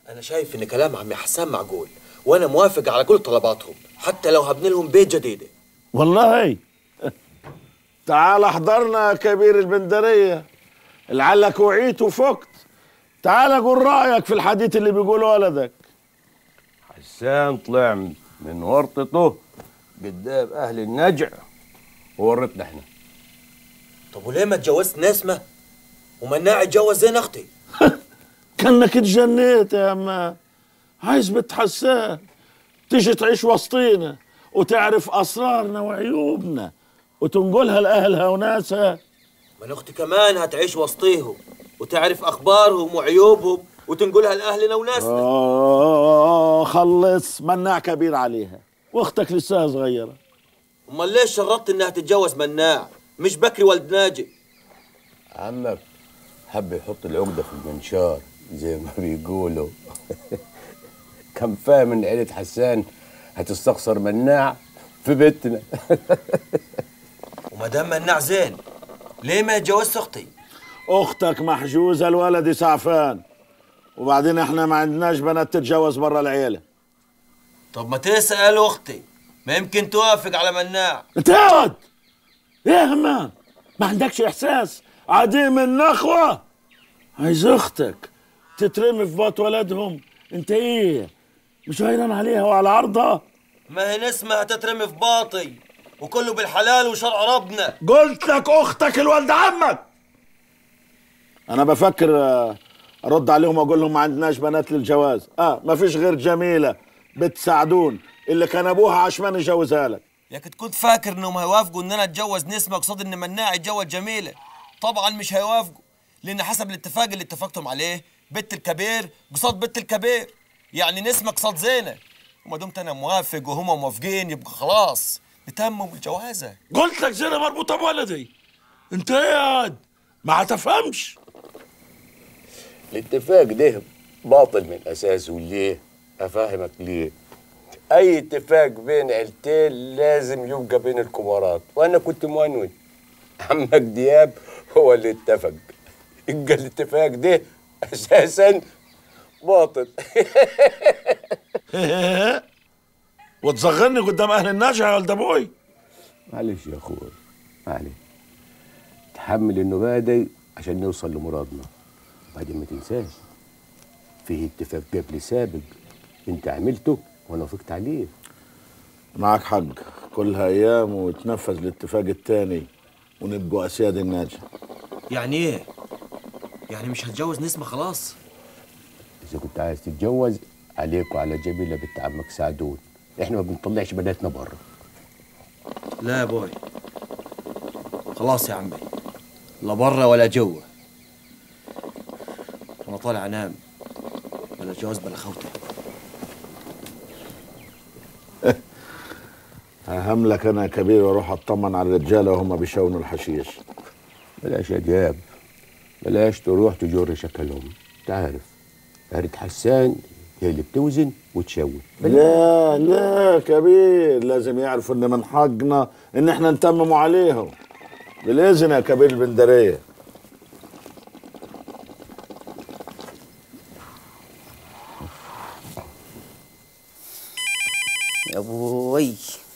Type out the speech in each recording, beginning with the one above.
انا شايف ان كلام عمي حسان معقول وانا موافق على كل طلباتهم حتى لو هبني لهم بيت جديده والله تعال احضرنا يا كبير البندرية لعلك وعيت وفقت تعال قول رأيك في الحديث اللي بيقوله ولدك حسان طلع من ورطته قدام اهل النجع وورطنا احنا طب وليه ما اتجوزت نسمه ومناع اتجوز زين اختي كانك اتجنيت يا اما عايز بنت حسان تيجي تعيش وسطينا وتعرف اسرارنا وعيوبنا وتنقلها لاهلها وناسها من اختي كمان هتعيش وسطيهم وتعرف اخبارهم وعيوبهم وتنقلها لاهلنا وناسنا آه خلص مناع كبير عليها واختك لسه صغيره امال ليش شرطت انها تتجوز مناع مش بكري ولد ناجي عمك حب يحط العقدة في المنشار زي ما بيقولوا كان فاهم ان عيلة حسان هتستخسر مناع في بيتنا وما دام مناع زين ليه ما اتجوزت اختي اختك محجوزه الولد سعفان وبعدين احنا ما عندناش بنات تتجوز برا العيله طب ما تسال اختي ما يمكن توافق على مناع انت اقعد ايه يا همام ما عندكش احساس عديم النخوه عايز اختك تترمي في بط ولدهم انت ايه مش غيران عليها وعلى عرضها ما هي نسمة هتترمي في باطي وكله بالحلال وشرع ربنا قلت لك اختك الولد عمك انا بفكر آه، ارد عليهم واقول لهم ما عندناش بنات للجواز اه ما فيش غير جميله بنت سعدون اللي كان ابوها عشمان يجوزها لك يا كنت كنت فاكر انهم هيوافقوا ان انا اتجوز نسمة قصاد ان مناع يتجوز جميلة طبعا مش هيوافقوا لان حسب الاتفاق اللي اتفقتم عليه بنت الكبير قصاد بنت الكبير يعني نسمة قصاد زينة وما دمت انا موافق وهما موافقين يبقى خلاص نتمم الجوازة قلت لك زينه مربوطه بولدي انت ايه يا واد ما هتفهمش الاتفاق ده باطل من اساسه ليه افهمك ليه اي اتفاق بين عيلتين لازم يبقى بين الكبارات وانا كنت مونون عمك دياب هو اللي اتفق يبقى الاتفاق ده اساسا باطل وتصغرني قدام اهل النجع يا ولد ابوي معلش يا اخوي معلش تحمل النباة دي عشان نوصل لمرادنا وبعدين ما تنساش فيه اتفاق قبل سابق انت عملته وانا وافقت عليه معك حق كلها ايام وتنفذ الاتفاق التاني ونبقوا اسياد الناجح يعني ايه يعني مش هتجوز نسمة خلاص اذا كنت عايز تتجوز عليك وعلى جميله بنت عمك سعدون احنا ما بنطلعش بناتنا بره لا يا بوي خلاص يا عمي لا برا ولا جوا انا طالع انام بلا جواز بلا خوته اهم لك انا يا كبير واروح اطمن على الرجاله وهم بيشونوا الحشيش بلاش يا دياب بلاش تروح تجر شكلهم تعرف عرة حسان هي اللي بتوزن وتشوي لا لا كبير لازم يعرفوا ان من حقنا ان احنا نتمموا عليهم بالاذن يا كبير البندريه يا ابوي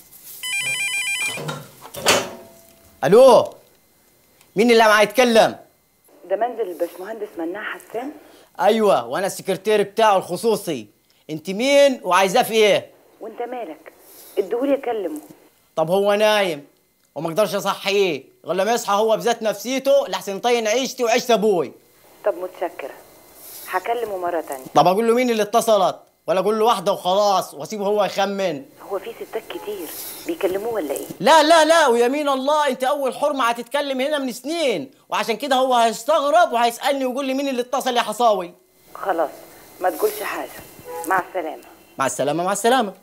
الو مين اللي معاه يتكلم ده منزل الباشمهندس مناع حسان ايوه وانا السكرتير بتاعه الخصوصي انت مين وعايزاه في ايه وانت مالك اديهولي اكلمه طب هو نايم وما اقدرش اصحيه غير لما يصحى هو بذات نفسيته لحسن يطين عيشتي وعيشت ابوي طب متشكرة هكلمه مرة تانية طب اقول له مين اللي اتصلت ولا اقول له واحده وخلاص واسيبه هو يخمن هو في ستات كتير بيكلموه ولا ايه لا لا لا ويمين الله انت اول حرمه هتتكلم هنا من سنين وعشان كده هو هيستغرب وهيسالني ويقول لي مين اللي اتصل يا حصاوي خلاص ما تقولش حاجة مع السلامة مع السلامه مع السلامه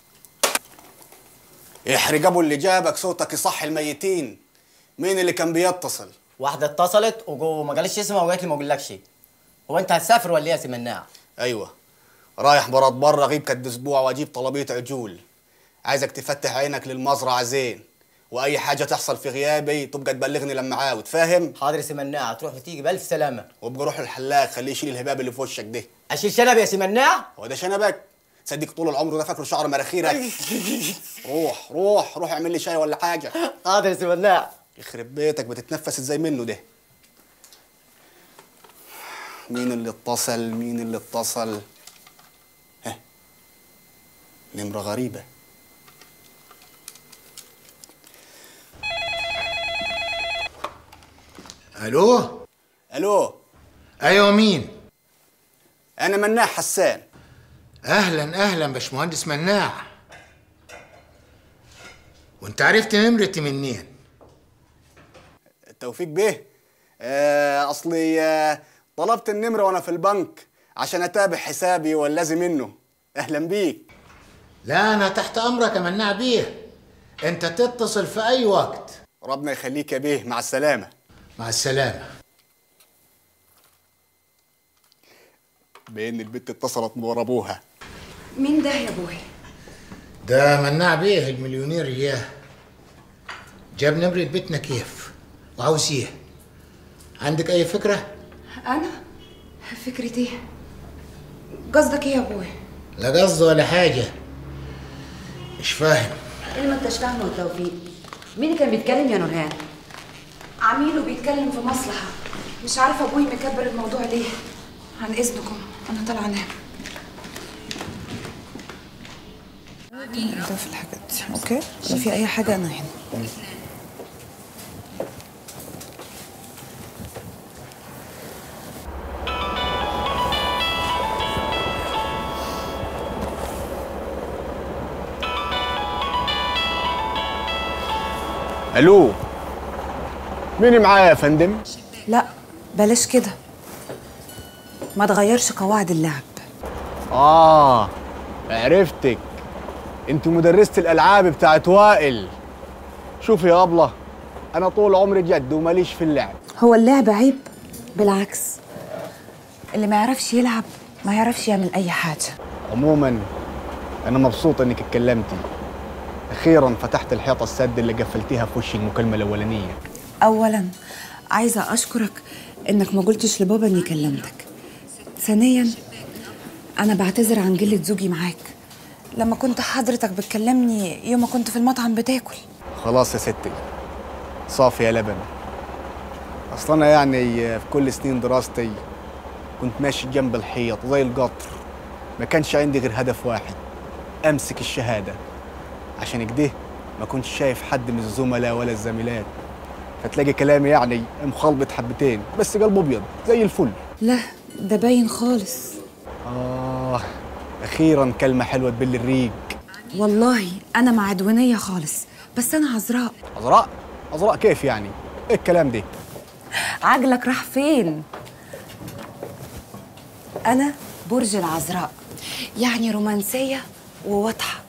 احرج ابو اللي جابك صوتك يصح الميتين مين اللي كان بيتصل واحده اتصلت وجو ما قالش اسمها وقالت لي ما اقولكش هو انت هتسافر ولا ايه يا سي مناع ايوه رايح براد بره غيب كد اسبوع واجيب طلبيه عجول عايزك تفتح عينك للمزرعه زين واي حاجه تحصل في غيابي تبقى تبلغني لما عاود فاهم حاضر يا سي مناع تروح وتيجي بالف سلامه وابقى روح الحلاق خليه يشيل الهباب اللي في وشك ده اشيل شنب يا سي مناع هو ده شنبك صدق طول العمر ده فاكره شعر مراخيرك روح روح روح اعمل لي شاي ولا حاجه حاضر يا سي مناع يخرب بيتك بتتنفس ازاي منه ده مين اللي اتصل مين اللي اتصل ها نمرة غريبة الو الو ايوه مين انا مناع حسان اهلا اهلا باشمهندس مناع وانت عرفت نمرتي منين توفيق بيه آه اصلي آه طلبت النمرة وانا في البنك عشان اتابع حسابي والذي منه اهلا بيك لا انا تحت امرك يا مناع بيه انت تتصل في اي وقت ربنا يخليك يا بيه مع السلامة مع السلامه بان البت اتصلت من ورا ابوها مين ده يا ابوي ده مناع بيه المليونير اياه جاب نمرة بيتنا كيف وعاوز ايه عندك اي فكرة انا فكرة ايه قصدك ايه يا ابوي لا قصد ولا حاجة مش فاهم ايه ما انتش فاهمه يا توفيق مين اللي كان بيتكلم يا نورهان عميله بيتكلم في مصلحة مش عارفة ابوي مكبر الموضوع ليه عن اذنكم انا طالعة انام ده في الحاجات دي اوكي لو في اي حاجه انا هنا الو مين معايا يا فندم لا بلاش كده ما تغيرش قواعد اللعب اه عرفتك انت مدرسة الالعاب بتاعت وائل شوفي يا ابله انا طول عمري جد وماليش في اللعب هو اللعب عيب بالعكس اللي ما يعرفش يلعب ما يعرفش يعمل اي حاجه عموما انا مبسوط انك اتكلمتي اخيرا فتحت الحيطه السد اللي قفلتيها في وش المكالمه الاولانيه اولا عايزه اشكرك انك ما قلتش لبابا اني كلمتك ثانيا انا بعتذر عن قله زوجي معاك لما كنت حضرتك بتكلمني يوم ما كنت في المطعم بتاكل خلاص يا ستي صافي يا لبن اصل انا يعني في كل سنين دراستي كنت ماشي جنب الحيط زي القطر ما كانش عندي غير هدف واحد امسك الشهاده عشان كده ما كنتش شايف حد من الزملاء ولا الزميلات فتلاقي كلامي يعني مخلبط حبتين بس قلبه ابيض زي الفل لا ده باين خالص اه اخيرا كلمه حلوه تبل الريق والله انا مع عدوانيه خالص بس انا عذراء عذراء عذراء كيف يعني ايه الكلام ده عجلك راح فين انا برج العذراء يعني رومانسيه وواضحه